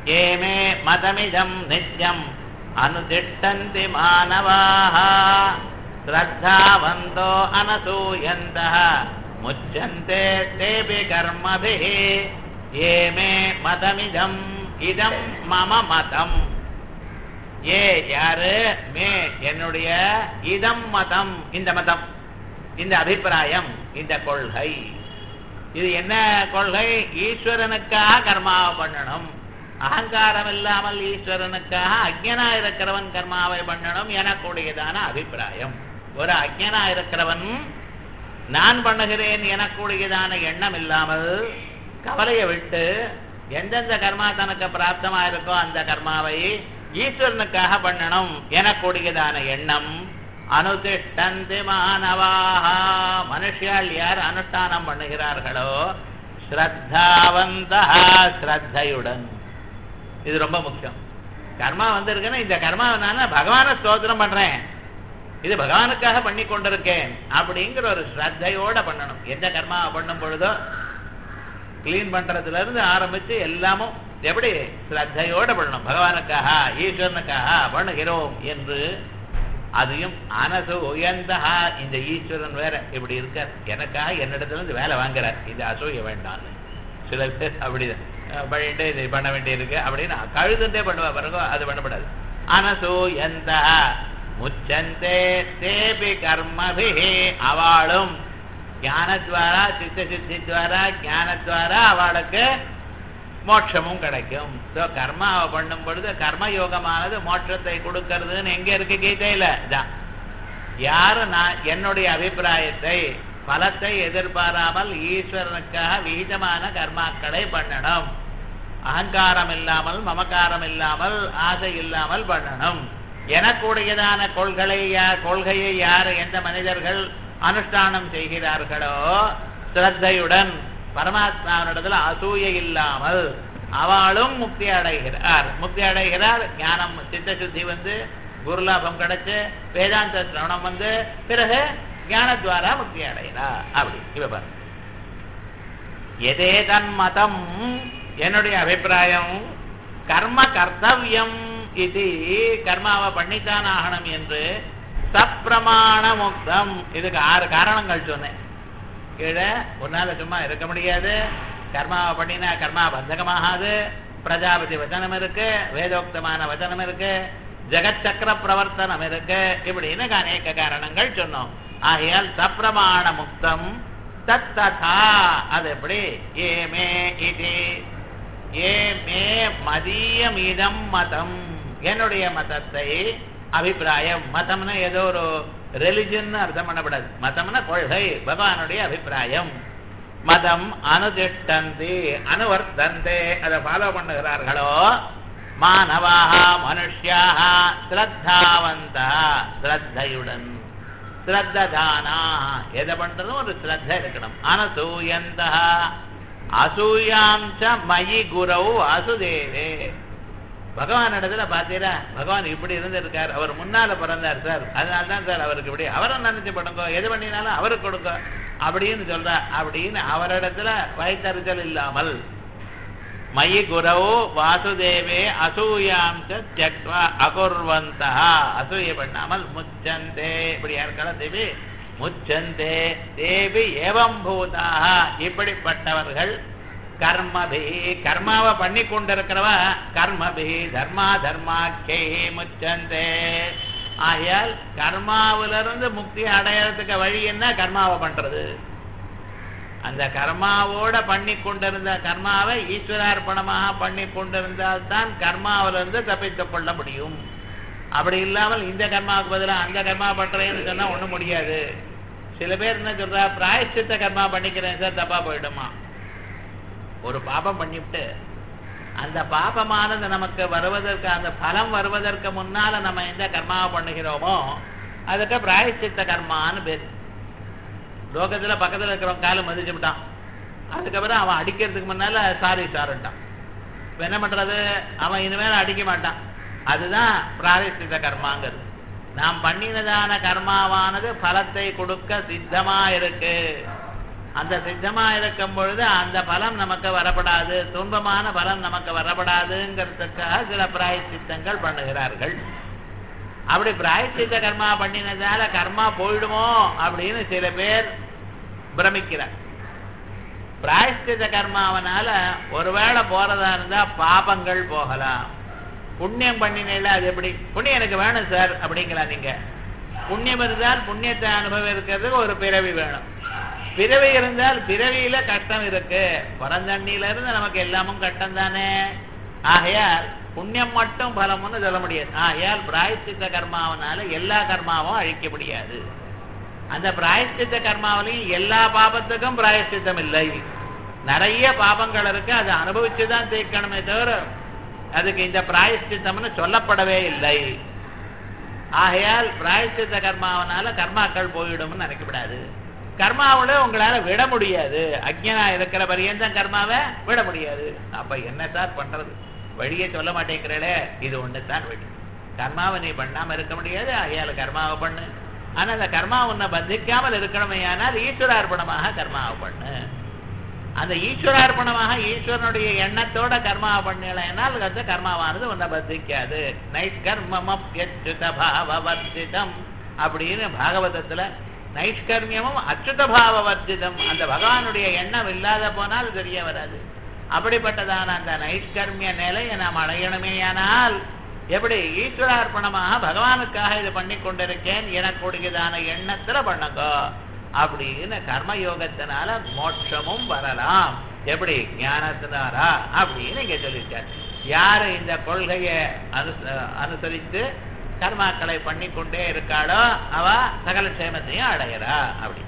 ஏமே மதமிதம் நித்யம் அனுதிஷ்டந்தி மானவாः ஸ்ரத்தாவந்தோ அனசூயந்தः முச்சந்தே தேபி கர்மபிः ஏமே மதமிதம் இதம் மம மதம் ஏ யாரு மே என்னுடைய இதம் மதம் இந்த மதம் இந்த அபிப்பிராயம் இந்த கொள்கை இது என்ன கொள்கை ஈஸ்வரனுக்காக கர்மாவை பண்ணணும் அகங்காரம் இல்லாமல் ஈஸ்வரனுக்காக அஜ்ஞனா இருக்கிறவன் கர்மாவை பண்ணணும் எனக்கூடியதான அபிப்பிராயம் ஒரு அஜ்ஞனா இருக்கிறவன் நான் பண்ணுகிறேன் எனக்கூடியதான எண்ணம் இல்லாமல் கவலையை விட்டு எந்தெந்த கர்மா தனக்கு பிராப்தமா இருக்கோ அந்த கர்மாவை ஈஸ்வரனுக்காக பண்ணணும் எனக்கூடியதான எண்ணம் அனுதிஷ்டந்தி மானவாக மனுஷியால் யார் அனுஷ்டானம் பண்ணுகிறார்களோ ஸ்ரத்தாவந்தா ஸ்ரத்தையுடன் இது ரொம்ப முக்கியம் கர்மா வந்திருக்குன்னா இந்த கர்மாவை நான் பகவானை ஸ்தோத்திரம் பண்றேன் இது பகவானுக்காக பண்ணி கொண்டிருக்கேன் அப்படிங்கிற ஒரு ஸ்ரத்தையோட பண்ணணும் எந்த கர்மாவை பண்ணும் பொழுதோ கிளீன் பண்றதுல இருந்து ஆரம்பிச்சு எல்லாமும் எப்படி ஸ்ரத்தையோட பண்ணணும் பகவானுக்காக ஈஸ்வரனுக்காக பண்ணுகிறோம் என்று அதையும் அனசு உயர்ந்தா இந்த ஈஸ்வரன் வேற இப்படி இருக்கார் எனக்காக என்னிடத்துல இருந்து வேலை வாங்குறார் இது அசூய வேண்டாம்னு சில பேர் அப்படிதான் அஹ் பண்ணிட்டு இது பண்ண வேண்டியிருக்கு அப்படின்னு கழுதுண்டே பண்ணுவா பிறகு அது பண்ணப்படாது அனசு எந்த முச்சந்தே தேபி கர்மபி அவளும் ஞானத்வாரா சித்த சித்தி துவாரா ஞானத்வாரா அவளுக்கு மோட்சமும் கிடைக்கும் ஸோ கர்மாவை பண்ணும் பொழுது கர்ம யோகமானது மோட்சத்தை கொடுக்கறதுன்னு எங்க இருக்கு கீதையில இதான் யாரு நான் என்னுடைய அபிப்பிராயத்தை பலத்தை எதிர்பாராமல் ஈஸ்வரனுக்காக விகிதமான கர்மாக்களை பண்ணணும் அகங்காரம் இல்லாமல் மமக்காரம் இல்லாமல் ஆசை இல்லாமல் பண்ணணும் எனக்கூடியதான கொள்களை யார் கொள்கையை யார் எந்த மனிதர்கள் அனுஷ்டானம் செய்கிறார்களோ ஸ்ரத்தையுடன் பரமாத்மாவினிடத்துல அசூயை இல்லாமல் அவளும் முக்தி அடைகிறார் முக்தி அடைகிறார் ஞானம் சித்த சுத்தி வந்து குருலாபம் கிடைச்சு வேதாந்த சிரவணம் வந்து பிறகு ஞானத்வாரா முக்தி அடைகிறார் அப்படி இவ பாரு எதே தன் மதம் என்னுடைய அபிப்பிராயம் கர்ம கர்த்தவியம் இது கர்மாவை பண்ணித்தான் ஆகணும் என்று சப்பிரமாண முக்தம் இதுக்கு ஆறு காரணங்கள் சொன்னேன் கீழே உன்னால சும்மா இருக்க முடியாது கர்மாவை பண்ணினா கர்மா பந்தகமாகாது பிரஜாபதி வச்சனம் இருக்கு வேதோக்தமான வச்சனம் இருக்கு ஜெகச்சக்கர பிரவர்த்தனம் இருக்கு இப்படின்னு அநேக காரணங்கள் சொன்னோம் ஆகையால் சப்பிரமாண முக்தம் தத்ததா அது எப்படி ஏமே இது ஏமே மதியம் இதம் மதம் என்னுடைய மதத்தை அபிப்பிராயம் மதம்னா ஏதோ ஒரு ரெலிஜன் அர்த்தம் பண்ணப்படாது மதம்னா கொள்கை பகவானுடைய அபிப்பிராயம் மதம் அனுதிஷ்டந்தி அனுவர்த்தந்தே அதை ஃபாலோ பண்ணுகிறார்களோ மாணவாக மனுஷியாக ஸ்ரத்தாவந்தா ஸ்ரத்தையுடன் ஸ்ரத்ததானா எதை பண்றதும் ஒரு ஸ்ரத்த இருக்கணும் அனசூயந்தா அசூயாம் ச மயி குரவு வாசுதேவே பகவான் இடத்துல பாத்தீரா பகவான் இப்படி இருந்திருக்கார் அவர் முன்னால பிறந்தார் சார் அதனால தான் சார் அவருக்கு இப்படி அவரை நினைச்சு பண்ணுங்க எது பண்ணினாலும் அவருக்கு கொடுங்க அப்படின்னு சொல்ற அப்படின்னு அவரிடத்துல வயத்தறிச்சல் இல்லாமல் மயி குரவு வாசுதேவே அசூயாம் தியக்வா அகுர்வந்தா அசூய பண்ணாமல் முச்சந்தே இப்படி யாருக்காலும் தேவி முச்சந்தே தேவி ஏவம் பூதாக இப்படிப்பட்டவர்கள் கர்மபி கர்மாவை பண்ணி கொண்டிருக்கிறவ கர்மபி தர்மா தர்மாக்கே முச்சந்தே ஆகையால் கர்மாவிலிருந்து முக்தி அடையறதுக்கு வழி என்ன கர்மாவை பண்றது அந்த கர்மாவோட பண்ணி கொண்டிருந்த கர்மாவை ஈஸ்வரார்ப்பணமாக பண்ணி கொண்டிருந்தால் தான் கர்மாவிலிருந்து தப்பித்துக் கொள்ள முடியும் அப்படி இல்லாமல் இந்த கர்மாவுக்கு பதிலாக அந்த கர்மா பண்றேன்னு சொன்னா ஒண்ணும் முடியாது சில பேர் என்ன சொல்றா பிராயச்சித்த கர்மா பண்ணிக்கிறேன் சார் தப்பா போயிடுமா ஒரு பாபம் பண்ணிவிட்டு அந்த பாபமானது நமக்கு வருவதற்கு அந்த பலம் வருவதற்கு முன்னால நம்ம எந்த கர்மாவை பண்ணுகிறோமோ அதுக்கு பிராயச்சித்த கர்மான்னு பேர் லோகத்துல பக்கத்துல இருக்கிறவன் காலை மதிச்சு விட்டான் அதுக்கப்புறம் அவன் அடிக்கிறதுக்கு முன்னால சாரி சாருட்டான் இப்ப என்ன பண்றது அவன் இனிமேல் அடிக்க மாட்டான் அதுதான் பிராயச்சித்த கர்மாங்கிறது நாம் பண்ணினதான கர்மாவானது பலத்தை கொடுக்க சித்தமா இருக்கு அந்த சித்தமா இருக்கும் பொழுது அந்த பலம் நமக்கு வரப்படாது துன்பமான பலம் நமக்கு வரப்படாதுங்கிறதுக்காக சில பிராயச்சித்தங்கள் பண்ணுகிறார்கள் அப்படி பிராயச்சித்த கர்மா பண்ணினதால கர்மா போயிடுமோ அப்படின்னு சில பேர் பிரமிக்கிறார் பிராயஷ்டித கர்மாவனால ஒருவேளை போறதா இருந்தா பாபங்கள் போகலாம் புண்ணியம் பண்ணினேல அது எப்படி புண்ணியம் எனக்கு வேணும் சார் அப்படிங்களா நீங்க புண்ணியம் இருந்தால் புண்ணியத்தை அனுபவிக்கிறதுக்கு ஒரு பிறவி வேணும் பிறவி இருந்தால் பிறவியில கஷ்டம் இருக்கு பிறந்தண்ணில இருந்து நமக்கு எல்லாமும் கஷ்டம் தானே ஆகையால் புண்ணியம் மட்டும் பலம்னு சொல்ல முடியாது ஆகையால் பிராயஷ்டித்த கர்மாவனால எல்லா கர்மாவும் அழிக்க முடியாது அந்த பிராயஷ்டித்த கர்மாவிலையும் எல்லா பாபத்துக்கும் பிராயஷ்டித்தம் இல்லை நிறைய பாபங்கள் இருக்கு அதை அனுபவிச்சுதான் தீர்க்கணுமே தவிர அதுக்கு இந்த பிராயஷ்டித்தம்னு சொல்லப்படவே இல்லை ஆகையால் பிராயஷ்டித்த கர்மாவனால கர்மாக்கள் போயிடும்னு நினைக்கப்படாது கர்மாவில உங்களால விட முடியாது அஜ்ஞனா இருக்கிற பரியந்தம் கர்மாவை விட முடியாது அப்ப என்ன சார் பண்றது வழியே சொல்ல மாட்டேங்கிறே இது ஒண்ணுதான் வழி கர்மாவை நீ பண்ணாம இருக்க முடியாது ஆகையால கர்மாவை பண்ணு ஆனா அந்த கர்மா உன்னை பந்திக்காமல் இருக்கணுமே ஆனால் ஈஸ்வரார்ப்பணமாக கர்மாவை பண்ணு அந்த ஈஸ்வரார்ப்பணமாக ஈஸ்வரனுடைய எண்ணத்தோட கர்மாவை பண்ணலைனால் அந்த கர்மாவானது உன்னை பந்திக்காது நைஷ்கர்மமப்யச்சுத பாவவர்ஜிதம் அப்படின்னு பாகவதத்துல நைஷ்கர்மியமும் அச்சுத பாவவர்ஜிதம் அந்த பகவானுடைய எண்ணம் இல்லாத போனால் தெரிய வராது அப்படிப்பட்டதான அந்த நைஷ்கர்மிய நிலையை நாம் அடையணுமேயானால் எப்படி ஈஸ்வரார்ப்பணமாக பகவானுக்காக இது பண்ணி கொண்டிருக்கேன் எனக்கூடியதான எண்ணத்துல பண்ணுங்க அப்படின்னு கர்மயோகத்தினால மோட்சமும் வரலாம் எப்படி ஞானத்தினாரா அப்படின்னு இங்க சொல்லியிருக்காரு யாரு இந்த கொள்கையை அனு அனுசரித்து கர்மாக்களை பண்ணி கொண்டே இருக்காளோ அவ சகல க்ஷேமத்தையும் அடையறா அப்படி